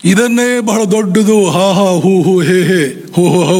ಇದನ್ನೇ ಬಹಳ ದೊಡ್ಡದು ಹಾ ಹಾ ಹೂ ಹೂ ಹೇ ಹೇ ಹೋ ಹೋ ಹೋ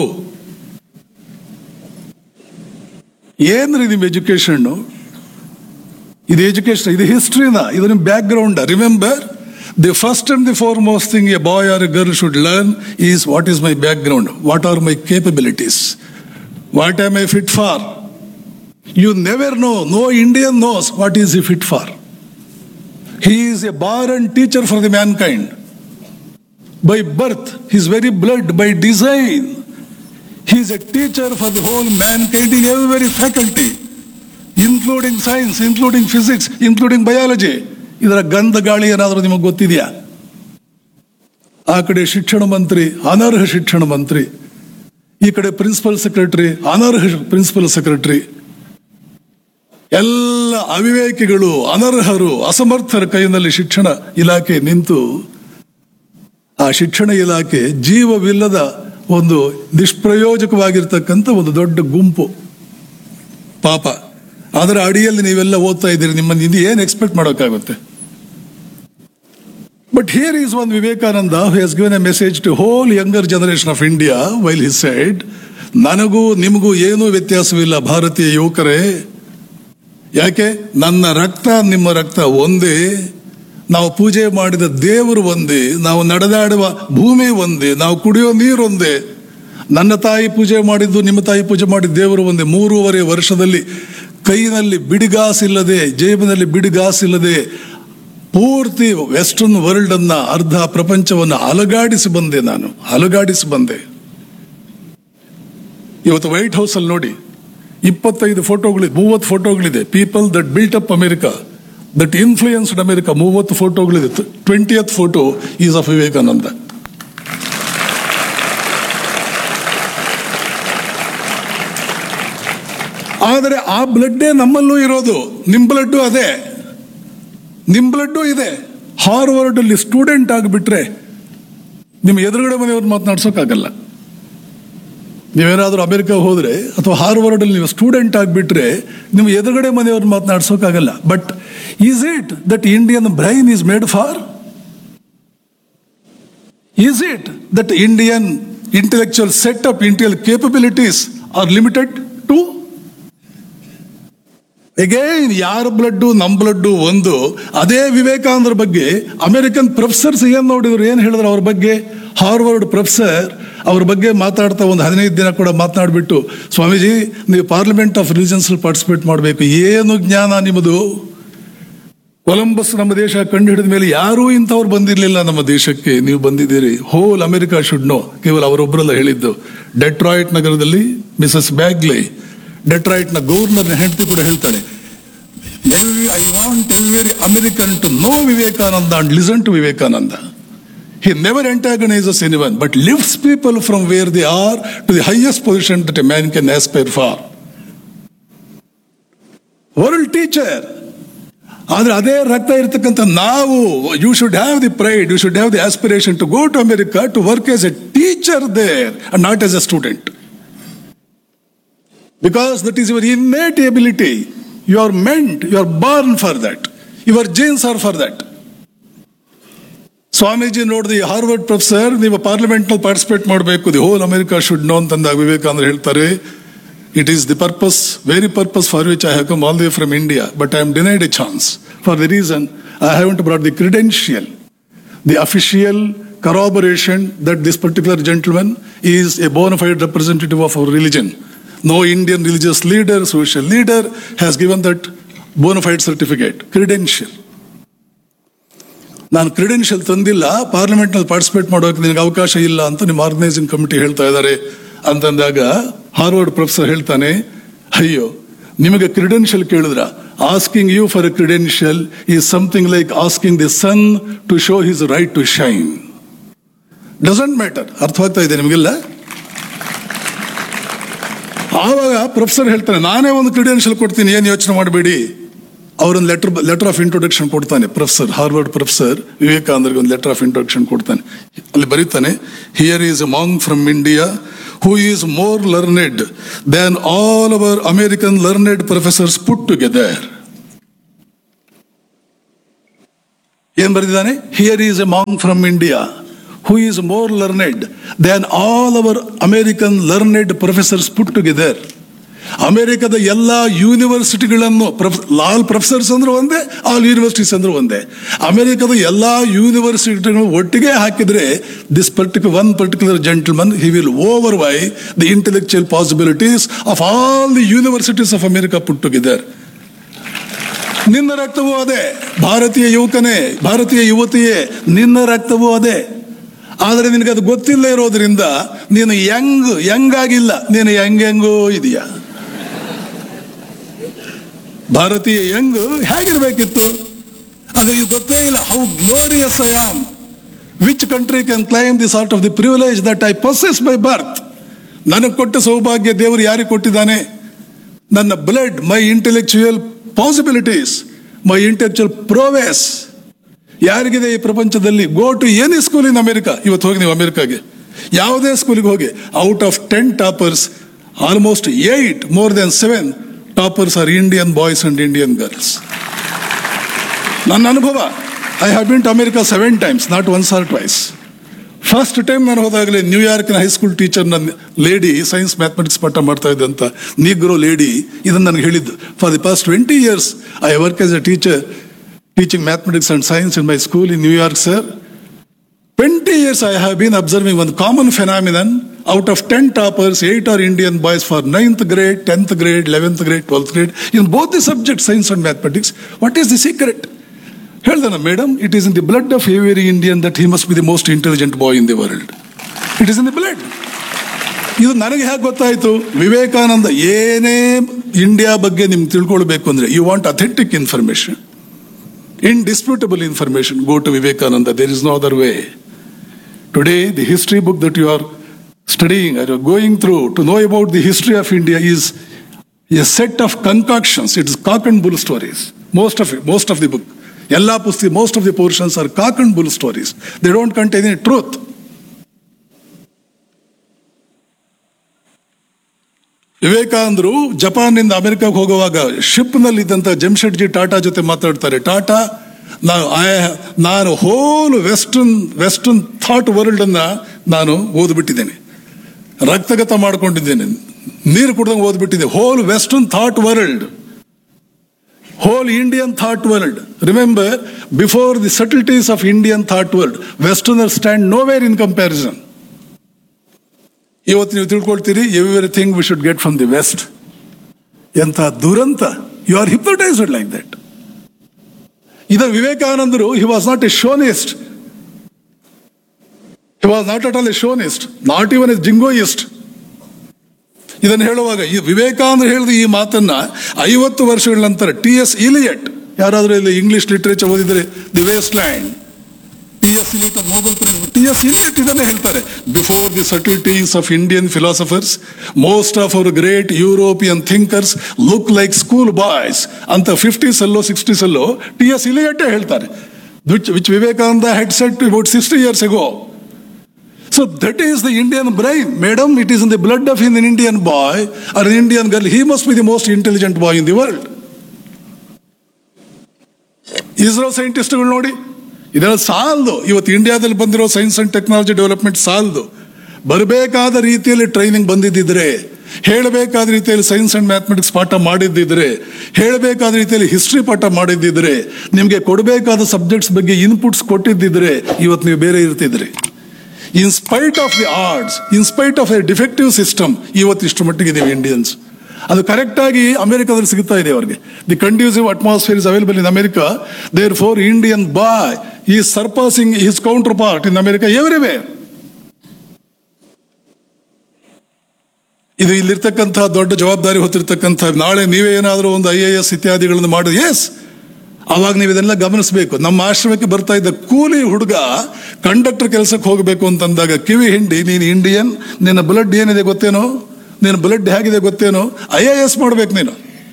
ಏನ್ರಿ ನಿಮ್ ಎಜುಕೇಶನ್ ಇದು ಎಜುಕೇಶನ್ ಇದು ಹಿಸ್ಟ್ರಿನ ಇದು ನಿಮ್ background remember the first and the foremost thing a boy or a girl should learn is what is my background what are my capabilities what am I fit for you never know no Indian knows what is he fit for He is a born teacher for the mankind. By birth, his very blood, by design, he is a teacher for the whole mankind in every faculty, including science, including physics, including biology. ಇದರ ಗಂಧ ಗಾಳಿ ಏನಾದರೂ ನಿಮಗೆ ಗೊತ್ತಿದೆಯಾ ಆ ಕಡೆ ಶಿಕ್ಷಣ ಮಂತ್ರಿ ಅನರ್ಹ ಶಿಕ್ಷಣ ಮಂತ್ರಿ ಈ ಕಡೆ ಪ್ರಿನ್ಸಿಪಲ್ ಸೆಕ್ರೆಟರಿ ಅನರ್ಹ ಪ್ರಿನ್ಸಿಪಲ್ ಸೆಕ್ರೆಟರಿ ಎಲ್ಲ ಅವಿವೇಕಿಗಳು ಅನರ್ಹರು ಅಸಮರ್ಥರ ಕೈಯಲ್ಲಿ ಶಿಕ್ಷಣ ಇಲಾಖೆ ನಿಂತು ಆ ಶಿಕ್ಷಣ ಇಲಾಖೆ ಜೀವವಿಲ್ಲದ ಒಂದು ನಿಷ್ಪ್ರಯೋಜಕವಾಗಿರ್ತಕ್ಕಂಥ ಒಂದು ದೊಡ್ಡ ಗುಂಪು ಪಾಪ ಅದರ ಅಡಿಯಲ್ಲಿ ನೀವೆಲ್ಲ ಓದ್ತಾ ಇದ್ದೀರಿ ನಿಮ್ಮನ್ನು ಹಿಂದೆ ಏನು ಎಕ್ಸ್ಪೆಕ್ಟ್ ಮಾಡೋಕ್ಕಾಗುತ್ತೆ but here is one Vivekananda who has given a message to whole younger generation of India while he said ನನಗೂ ನಿಮಗೂ ಏನೂ ವ್ಯತ್ಯಾಸವಿಲ್ಲ ಭಾರತೀಯ ಯುವಕರೇ ಯಾಕೆ ನನ್ನ ರಕ್ತ ನಿಮ್ಮ ರಕ್ತ ಒಂದೇ ನಾವು ಪೂಜೆ ಮಾಡಿದ ದೇವರು ಒಂದೇ ನಾವು ನಡೆದಾಡುವ ಭೂಮಿ ಒಂದೇ ನಾವು ಕುಡಿಯೋ ನೀರು ಒಂದೇ ನನ್ನ ತಾಯಿ ಪೂಜೆ ಮಾಡಿದ್ದು ನಿಮ್ಮ ತಾಯಿ ಪೂಜೆ ಮಾಡಿದ ದೇವರು ಒಂದೇ ಮೂರುವರೆ ವರ್ಷದಲ್ಲಿ ಕೈನಲ್ಲಿ ಬಿಡಿಗಾಸಿಲ್ಲದೆ ಜೇಬಿನಲ್ಲಿ ಬಿಡಿಗಾಸಿಲ್ಲದೆ ಪೂರ್ತಿ ವೆಸ್ಟರ್ನ್ ವರ್ಲ್ಡ್ ಅನ್ನ ಅರ್ಧ ಪ್ರಪಂಚವನ್ನು ಅಲಗಾಡಿಸಿ ಬಂದೆ ನಾನು ಅಲಗಾಡಿಸಿ ಬಂದೆ ಇವತ್ತು ವೈಟ್ ಹೌಸ್ ಅಲ್ಲಿ ನೋಡಿ ಇಪ್ಪತ್ತೈದು ಫೋಟೋಗಳಿದೆ ಮೂವತ್ತು ಫೋಟೋಗಳಿದೆ people that built up America that influenced America ಮೂವತ್ತು ಫೋಟೋಗಳಿದೆ twentieth photo is of Vivekananda ಆದರೆ ಆ ಬ್ಲಡ್ಡೇ ನಮ್ಮಲ್ಲೂ ಇರೋದು ನಿಮ್ ಬ್ಲಡ್ಡು ಅದೇ ನಿಮ್ ಬ್ಲಡ್ಡು ಇದೆ ಹಾರ್ವರ್ಡ್ ಅಲ್ಲಿ ಸ್ಟೂಡೆಂಟ್ ಆಗಿಬಿಟ್ರೆ ನಿಮ್ಮ ಎದುರುಗಡೆ ಮನೆಯವ್ರು ಮಾತನಾಡ್ಸೋಕ್ಕಾಗಲ್ಲ ನೀವೇನಾದರೂ ಅಮೆರಿಕ ಹೋದ್ರೆ ಅಥವಾ ಹಾರ್ವರ್ಡ್ ಅಲ್ಲಿ ನೀವು ಸ್ಟೂಡೆಂಟ್ ಆಗಿಬಿಟ್ರೆ ನಿಮ್ಮ ಎದುರುಗಡೆ ಮನೆಯವ್ರು ಮಾತನಾಡ್ಸೋಕ್ಕಾಗಲ್ಲ but is it that Indian brain is made for is it that Indian intellectual set up intel capabilities are limited to again ಯಾರ ಬ್ಲಡ್ಡು ನಮ್ಮ ಬ್ಲಡ್ಡು ಒಂದು ಅದೇ ವಿವೇಕಾನಂದರ ಬಗ್ಗೆ ಅಮೆರಿಕನ್ ಪ್ರೊಫೆಸರ್ಸ್ ಏನ್ ನೋಡಿದ್ರು ಏನ್ ಹೇಳಿದ್ರು ಅವ್ರ ಬಗ್ಗೆ ಹಾರ್ವರ್ಡ್ ಪ್ರೊಫೆಸರ್ ಅವ್ರ ಬಗ್ಗೆ ಮಾತಾಡ್ತಾ ಒಂದು ಹದಿನೈದು ದಿನ ಕೂಡ ಮಾತನಾಡ್ಬಿಟ್ಟು ಸ್ವಾಮೀಜಿ ನೀವು ಪಾರ್ಲಿಮೆಂಟ್ ಆಫ್ ರಿಲಿಜನ್ಸ್ ಪಾರ್ಟಿಸಿಪೇಟ್ ಮಾಡಬೇಕು ಏನು ಜ್ಞಾನ ನಿಮ್ಮದು ಕೊಲಂಬಸ್ ನಮ್ಮ ದೇಶ ಕಂಡು ಹಿಡಿದ ಮೇಲೆ ಯಾರೂ ಇಂಥವ್ರು ಬಂದಿರಲಿಲ್ಲ ನಮ್ಮ ದೇಶಕ್ಕೆ ನೀವು ಬಂದಿದ್ದೀರಿ ಹೋಲ್ ಅಮೆರಿಕಾ ಶುಡ್ ನೋ ಕೇವಲ ಅವರೊಬ್ಬರಲ್ಲ ಹೇಳಿದ್ದು ಡೆಟ್ರಾಯ್ಟ್ ನಗರದಲ್ಲಿ ಮಿಸಸ್ ಬ್ಯಾಗ್ಲೆ ಡೆಟ್ರಾಯ್ಟ್ ನ ಗವರ್ನರ್ ಹೆಂಡತಿ ಕೂಡ ಹೇಳ್ತಾಳೆ I want every American to know Vivekananda and listen to Vivekananda He never antagonizes anyone, but lifts people from where they are to the highest position that a man can aspire for. World teacher ಆದ್ರೆ ಅದೇ ರಕ್ತ ಇರ್ತಕ್ಕಂಥ ನಾವು you should have the pride you should have the aspiration to go to America to work as a teacher there and not as a student because that is your innate ability you are meant you are born for that your genes are for that Swamiji ನೋಡಿದ Harvard professor ನೀವು parliament ನಲ್ಲಿ participate ಮಾಡಬೇಕು the whole America should know ಅಂತಂದಾಗ ವಿವೇಕಾನಂದ ಹೇಳ್ತಾರೆ it is the purpose very purpose for which I have come all the from India but I am denied a chance for the reason I have brought the credential the official corroboration that this particular gentleman is a bona fide representative of our religion. No Indian religious leader, social leader has given that bona fide certificate, credential. ನಾನು credential ತಂದಿಲ್ಲ parliament ನಲ್ಲಿ participate ಮಾಡೋಕೆ ನಿನಗೆ ಅವಕಾಶ ಇಲ್ಲ ಅಂತ ನಿಮ್ಮ organising committee ಹೇಳ್ತಾ ಇದ್ದಾರೆ ಅಂತಂದಾಗ ಹಾರ್ವರ್ಡ್ ಪ್ರೊಫೆಸರ್ ಹೇಳ್ತಾನೆ ಅಯ್ಯೋ ನಿಮಗೆ ಕ್ರಿಡೆನ್ಷಿಯಲ್ ಕೇಳಿದ್ರ asking you for a credential is something like asking the sun to show his right to shine doesn't matter ಅರ್ಥವಾಗ್ತಾ ಇದೆ ನಿಮಗೆಲ್ಲ ಆವಾಗ ಪ್ರೊಫೆಸರ್ ಹೇಳ್ತಾನೆ ನಾನೇ ಒಂದು ಕ್ರಿಡೆನ್ಷಿಯಲ್ ಕೊಡ್ತೀನಿ ಏನು ಯೋಚನೆ ಮಾಡಬೇಡಿ ಅವರೊಂದು ಲೆಟರ್ ಲೆಟರ್ ಆಫ್ ಇಂಟ್ರೊಡಕ್ಷನ್ ಕೊಡ್ತಾನೆ ಪ್ರೊಫೆಸರ್ ಹಾರ್ವರ್ಡ್ ಪ್ರೊಫೆಸರ್ ವಿವೇಕಾನಂದರಿಗೆ ಒಂದು ಲೆಟರ್ ಆಫ್ ಇಂಟ್ರೊಡಕ್ಷನ್ ಕೊಡ್ತಾನೆ ಅಲ್ಲಿ ಬರೀತಾನೆ here is a monk from India who is more learned than all our American learned professors put together ಏನ್ ಬರೆದಿದ್ದಾನೆ here is a monk from India who is more learned than all our American learned professors put together. ಅಮೆರಿಕದ ಎಲ್ಲ ಯೂನಿವರ್ಸಿಟಿಗಳನ್ನು all professors ಅಂದ್ರೆ ಒಂದೇ all universities ಅಂದ್ರೆ ಒಂದೇ ಅಮೆರಿಕದ ಎಲ್ಲ ಯೂನಿವರ್ಸಿಟಿಗಳು ಒಟ್ಟಿಗೆ ಹಾಕಿದ್ರೆ this particular one particular gentleman he will overweigh the intellectual possibilities of all the universities of America put together ನಿನ್ನ ರಕ್ತವೂ ಅದೇ ಭಾರತೀಯ ಯುವಕನೇ ಭಾರತೀಯ ಯುವತಿಯೇ ನಿನ್ನ ರಕ್ತವೂ ಅದೇ ಆದರೆ ನಿನಗೆ ಅದು ಗೊತ್ತಿಲ್ಲ ಇರೋದ್ರಿಂದ ನೀನು ಯಂಗ್ ಯಂಗ್ ಆಗಿಲ್ಲ ನೀನು ಯಂಗ್ ಯಂಗೋ ಇದೆಯಾ ಭಾರತೀಯ ಯಂಗ್ ಹೇಗಿರ್ಬೇಕಿತ್ತು ಅದು ಇದು ಗೊತ್ತೇ ಇಲ್ಲ how glorious I am which country can claim the sort of the privilege that I possess by birth ನನಗೆ ಕೊಟ್ಟ ಸೌಭಾಗ್ಯ ದೇವರು ಯಾರಿಗೆ ಕೊಟ್ಟಿದ್ದಾನೆ ನನ್ನ blood my intellectual possibilities my intellectual prowess ಯಾರಿಗಿದೆ ಈ ಪ್ರಪಂಚದಲ್ಲಿ go to any school in America ಇವತ್ತು ಹೋಗಿ ನೀವು ಅಮೆರಿಕಾಗೆ ಯಾವುದೇ ಸ್ಕೂಲಿಗೆ ಹೋಗಿ out of ten toppers almost eight more than seven toppers are Indian boys and Indian girls ನನ್ನ ಅನುಭವ I have been to America seven times not once or twice first time ನಾನು ಹೋದಾಗಲೇ ನ್ಯೂಯಾರ್ಕ್ನ ಹೈಸ್ಕೂಲ್ ಟೀಚರ್ ನನ್ನ lady science mathematics ಪಾಠ ಮಾಡ್ತಾ ಇದ್ದಂತ Negro lady ಇದನ್ನು ನನಗೆ ಹೇಳಿದ್ದು for the past twenty years I work as a teacher teaching mathematics and science in my school in New York sir twenty years I have been observing ಒಂದು common phenomenon out of ten toppers eight are Indian boys for ninth grade tenth grade eleventh grade twelfth grade in both the subject science and mathematics what is the secret ಹೇಳ್ದಾನ madam it is in the blood of every Indian that he must be the most intelligent boy in the world it is in the blood ಇದು ನನಗೆ ಹೇಗೆ ಗೊತ್ತಾಯಿತು ವಿವೇಕಾನಂದ ಏನೇ India ಬಗ್ಗೆ ನಿಮ್ಗೆ ತಿಳ್ಕೊಳ್ಬೇಕು ಅಂದ್ರೆ you want authentic information indisputable information, go to Vivekananda. There is no other way. Today, the history book that you are studying or you're going through to know about the history of India is a set of concoctions. It is cock and bull stories. Most of it, most of the book. Ella Pusti, most of the portions are cock and bull stories. They don't contain any truth. ವಿವೇಕಾನಂದರು ಜಪಾನ್ನಿಂದ ಅಮೆರಿಕಕ್ಕೆ ಹೋಗುವಾಗ ಶಿಪ್ನಲ್ಲಿ ಇದ್ದಂಥ ಜಮ್ಶೆಡ್ಜಿ ಟಾಟಾ ಜೊತೆ ಮಾತಾಡ್ತಾರೆ ಟಾಟಾ ನಾನು I- ನಾನು whole western western thought world ಅನ್ನ ನಾನು ಓದ್ಬಿಟ್ಟಿದ್ದೇನೆ ರಕ್ತಗತ ಮಾಡ್ಕೊಂಡಿದ್ದೇನೆ ನೀರು ಕುಡ್ದಂಗೆ ಓದ್ಬಿಟ್ಟಿದ್ದೆ whole western thought world whole Indian thought world remember before the subtleties of Indian thought world westerner stand nowhere in comparison ಇವತ್ತು ನೀವು ತಿಳ್ಕೊಳ್ತೀರಿ everything we should get from the west ಎಂಥ ದುರಂತ you are hypnotized like that ಇದು ವಿವೇಕಾನಂದರು he was not a chauvinist he was not at all a ಶೋನಿಸ್ಟ್ not even a jingoist ಇದನ್ನು ಹೇಳುವಾಗ ಈ ವಿವೇಕಾನಂದರು ಹೇಳಿದ ಈ ಮಾತನ್ನ ಐವತ್ತು ವರ್ಷಗಳ ನಂತರ ಟಿ ಎಸ್ ಇಲಿಯಟ್ ಯಾರಾದರೂ ಇಲ್ಲಿ ಇಂಗ್ಲಿಷ್ ಲಿಟರೇಚರ್ ಓದಿದರೆ the waste land T S Eliot Nobel T S Eliot ಇದನ್ನೇ ಹೇಳ್ತಾರೆ before the subtleties of Indian philosophers most of our great European thinkers look like school boys ಅಂತ fifties ಅಲ್ಲೋ sixties ಅಲ್ಲೋ T S ಇಲಿಯಟ್ಟೇ ಹೇಳ್ತಾರೆ which which Vivekananda had said about sixty years ago so that is the Indian brain madam it is in the blood of in Indian boy R Indian girl he must be the most intelligent boy in the world ISRO ಸೈಂಟಿಸ್ಟ್ಗಳು ನೋಡಿ ಇದೆಲ್ಲ ಸಾಲದು ಇವತ್ತು ಇಂಡಿಯಾದಲ್ಲಿ ಬಂದಿರೋ science and technology development ಸಾಲದು ಬರಬೇಕಾದ ರೀತಿಯಲ್ಲಿ ಟ್ರೈನಿಂಗ್ ಬಂದಿದ್ದಿದ್ರೆ ಹೇಳಬೇಕಾದ ರೀತಿಯಲ್ಲಿ ಸೈನ್ಸ್ ಅಂಡ್ ಮ್ಯಾಥಮೆಟಿಕ್ಸ್ ಪಾಠ ಮಾಡಿದ್ದಿದ್ರೆ ಹೇಳಬೇಕಾದ ರೀತಿಯಲ್ಲಿ ಹಿಸ್ಟ್ರಿ ಪಾಠ ಮಾಡಿದ್ದಿದ್ರೆ ನಿಮಗೆ ಕೊಡಬೇಕಾದ ಸಬ್ಜೆಕ್ಟ್ಸ್ ಬಗ್ಗೆ ಇನ್ಪುಟ್ಸ್ ಕೊಟ್ಟಿದ್ದಿದ್ರೆ ಇವತ್ತು ನೀವು ಬೇರೆ ಇರ್ತಿದ್ರಿ in spite of the arts in spite of a defective system ಇವತ್ತು ಇಷ್ಟು ಮಟ್ಟಿಗೆ ಇದೀವಿ ಇಂಡಿಯನ್ಸ್ ಅದು ಕರೆಕ್ಟ್ ಆಗಿ ಅಮೆರಿಕದಲ್ಲಿ ಸಿಗುತ್ತಾ ಇದೆ ಅವರಿಗೆ the conducive atmosphere is available in America therefore Indian boy is surpassing his counterpart in America everywhere ಇದು ಇಲ್ಲಿರ್ತಕ್ಕಂಥ ದೊಡ್ಡ ಜವಾಬ್ದಾರಿ ಹೊತ್ತಿರ್ತಕ್ಕಂಥ ನಾಳೆ ನೀವೇ ಏನಾದರೂ ಒಂದು ಐ ಎ ಎಸ್ ಇತ್ಯಾದಿಗಳನ್ನು ಮಾಡಿ ಎಸ್ ಅವಾಗ ನೀವು ಇದೆಲ್ಲ ಗಮನಿಸಬೇಕು ನಮ್ಮ ಆಶ್ರಮಕ್ಕೆ ಬರ್ತಾ ಇದ್ದ ಕೂಲಿ ಹುಡುಗ ಕಂಡಕ್ಟರ್ ಕೆಲಸಕ್ಕೆ ಹೋಗಬೇಕು ಅಂತಂದಾಗ ಕಿವಿ ಹಿಂಡಿ ನೀನು ಇಂಡಿಯನ್ ನಿನ್ನ ಬ್ಲಡ್ ಏನಿದೆ ಗೊತ್ತೇನೋ ನಿನ್ನ ಬ್ಲಡ್ ಹೇಗಿದೆ ಗೊತ್ತೇನೋ ಐ ಎ ಎಸ್ ಮಾಡ್ಬೇಕು ನೀನು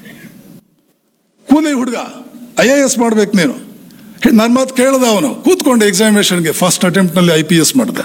ಕೂಲಿ ಹುಡುಗ ಐ ಎ ಎಸ್ ಮಾಡ್ಬೇಕು ನೀನು ನನ್ನ ಮಾತು ಕೇಳ್ದ ಅವನು ಕೂತ್ಕೊಂಡು ಎಕ್ಸಾಮಿನೇಷನ್ಗೆ ಫಸ್ಟ್ ಅಟೆಂಪ್ಟ್ನಲ್ಲಿ ಐ ಪಿ ಎಸ್ ಮಾಡಿದೆ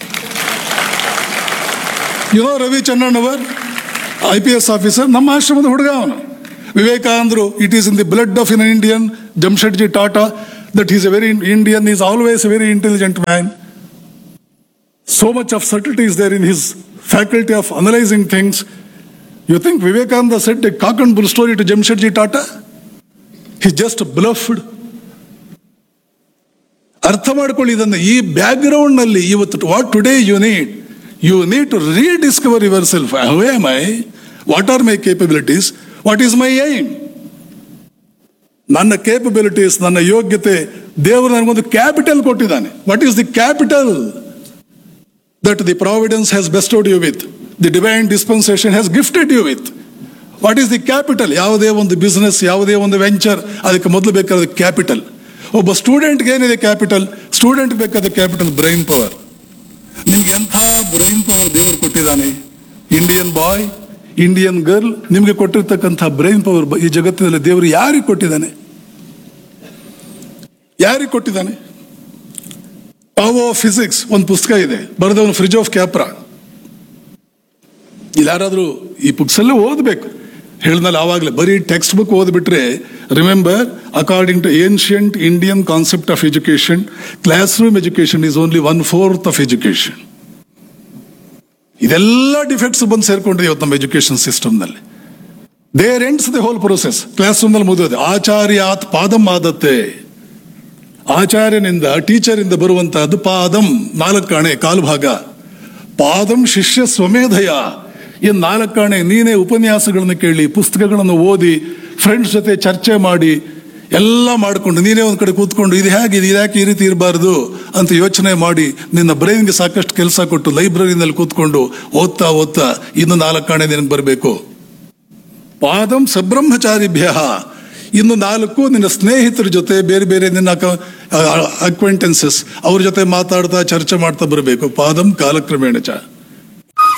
you know Ravi Channannavar I P S officer ನಮ್ಮ ಆಶ್ರಮದ ಹುಡುಗ ಅವನು ವಿವೇಕಾನಂದರು it is in the blood of in Indian Jamshedji Tata that is a very Indian is always a very intelligent man So much of subtlety is there in his faculty of analyzing things. You think Vivekananda said a cock and bull story to Jamshedji Tata? He just bluffed. ಅರ್ಥ ಮಾಡ್ಕೊಳ್ಳಿ ಇದನ್ನು ಈ back background ನಲ್ಲಿ ಇವತ್ತು what today you need you need to rediscover yourself how am I what are my capabilities what is my aim ನನ್ನ capabilities ನನ್ನ ಯೋಗ್ಯತೆ ದೇವರು ನನಗೊಂದು ಕ್ಯಾಪಿಟಲ್ ಕೊಟ್ಟಿದ್ದಾನೆ what is the capital that the providence has bestowed you with the divine dispensation has gifted you with what is the capital ಯಾವುದೇ ಒಂದು business ಯಾವುದೇ ಒಂದು ವೆಂಚರ್ ಅದಕ್ಕೆ ಮೊದಲು ಬೇಕಾದ ಕ್ಯಾಪಿಟಲ್ ಒಬ್ಬ ಸ್ಟೂಡೆಂಟ್ಗೆ ಏನಿದೆ ಕ್ಯಾಪಿಟಲ್ ಸ್ಟೂಡೆಂಟ್ ಬೇಕಾದ ಕ್ಯಾಪಿಟಲ್ ಬ್ರೈನ್ ಪವರ್ ನಿಮ್ಗೆ ಎಂಥ ಬ್ರೈನ್ ಪವರ್ ದೇವರು ಕೊಟ್ಟಿದ್ದಾನೆ ಇಂಡಿಯನ್ ಬಾಯ್ ಇಂಡಿಯನ್ ಗರ್ಲ್ ನಿಮಗೆ ಕೊಟ್ಟಿರ್ತಕ್ಕಂಥ ಬ್ರೈನ್ ಪವರ್ ಈ ಜಗತ್ತಿನಲ್ಲಿ ದೇವರು ಯಾರಿಗೆ ಕೊಟ್ಟಿದ್ದಾನೆ ಯಾರಿಗೆ ಕೊಟ್ಟಿದ್ದಾನೆ ಪಾವ್ ಆಫ್ ಫಿಸಿಕ್ಸ್ ಒಂದು ಪುಸ್ತಕ ಇದೆ ಬರೆದವನು ಫ್ರಿಜ್ ಆಫ್ ಕ್ಯಾಪ್ರಾ ಇಲ್ಲಿ ಯಾರಾದರೂ ಈ ಬುಕ್ಸ್ ಎಲ್ಲ ಓದಬೇಕು ಹೇಳ್ದಲ್ಲ ಆವಾಗಲೇ ಬರೀ ಟೆಕ್ಸ್ಟ್ ಬುಕ್ ಓದ್ಬಿಟ್ರೆ remember according to ancient Indian concept of education classroom education is only one fourth of education ಇದೆಲ್ಲ ಡಿಫೆಕ್ಟ್ಸ್ ಬಂದು ಸೇರ್ಕೊಂಡಿದೆ ಇವತ್ತು ನಮ್ಮ ಎಜುಕೇಶನ್ ಸಿಸ್ಟಮ್ನಲ್ಲಿ there ends the whole process ಕ್ಲಾಸ್ ರೂಮ್ನಲ್ಲಿ ಮುಗಿದೋದೆ ಆಚಾರ್ಯಾತ್ ಪಾದಂ ಆದತ್ತೆ ಆಚಾರ್ಯನಿಂದ ಟೀಚರಿಂದ ಬರುವಂತಹದ್ದು ಪಾದಂ ನಾಲ್ಕಾಣೆ ಕಾಲು ಭಾಗ ಪಾದಂ ಶಿಷ್ಯ ಸ್ವಮೇಧಯ ಈ ನಾಲ್ಕಾಣೆ ನೀನೇ ಉಪನ್ಯಾಸಗಳನ್ನು ಕೇಳಿ ಪುಸ್ತಕಗಳನ್ನು ಓದಿ ಫ್ರೆಂಡ್ಸ್ ಜೊತೆ ಚರ್ಚೆ ಮಾಡಿ ಎಲ್ಲ ಮಾಡಿಕೊಂಡು ನೀನೇ ಒಂದು ಕಡೆ ಕೂತ್ಕೊಂಡು ಇದು ಹೇಗೆ ಇದು ಯಾಕೆ ಈ ರೀತಿ ಇರಬಾರ್ದು ಅಂತ ಯೋಚನೆ ಮಾಡಿ ನಿನ್ನ ಬ್ರೈನ್ಗೆ ಸಾಕಷ್ಟು ಕೆಲಸ ಕೊಟ್ಟು ಲೈಬ್ರರಿನಲ್ಲಿ ಕೂತ್ಕೊಂಡು ಓದ್ತಾ ಓದ್ತಾ ಇನ್ನು ನಾಲ್ಕಾಣೆ ನಿನಗೆ ಬರಬೇಕು ಪಾದಂ ಸಬ್ರಹ್ಮಚಾರಿಭ್ಯ ಇನ್ನು ನಾಲ್ಕು ನಿನ್ನ ಸ್ನೇಹಿತರ ಜೊತೆ ಬೇರೆ ಬೇರೆ ನಿನ್ನ ಅಕ್ವೆಂಟೆನ್ಸಸ್ ಅವ್ರ ಜೊತೆ ಮಾತಾಡ್ತಾ ಚರ್ಚೆ ಮಾಡ್ತಾ ಬರಬೇಕು ಪಾದಂ ಕಾಲಕ್ರಮೇಣ ಚ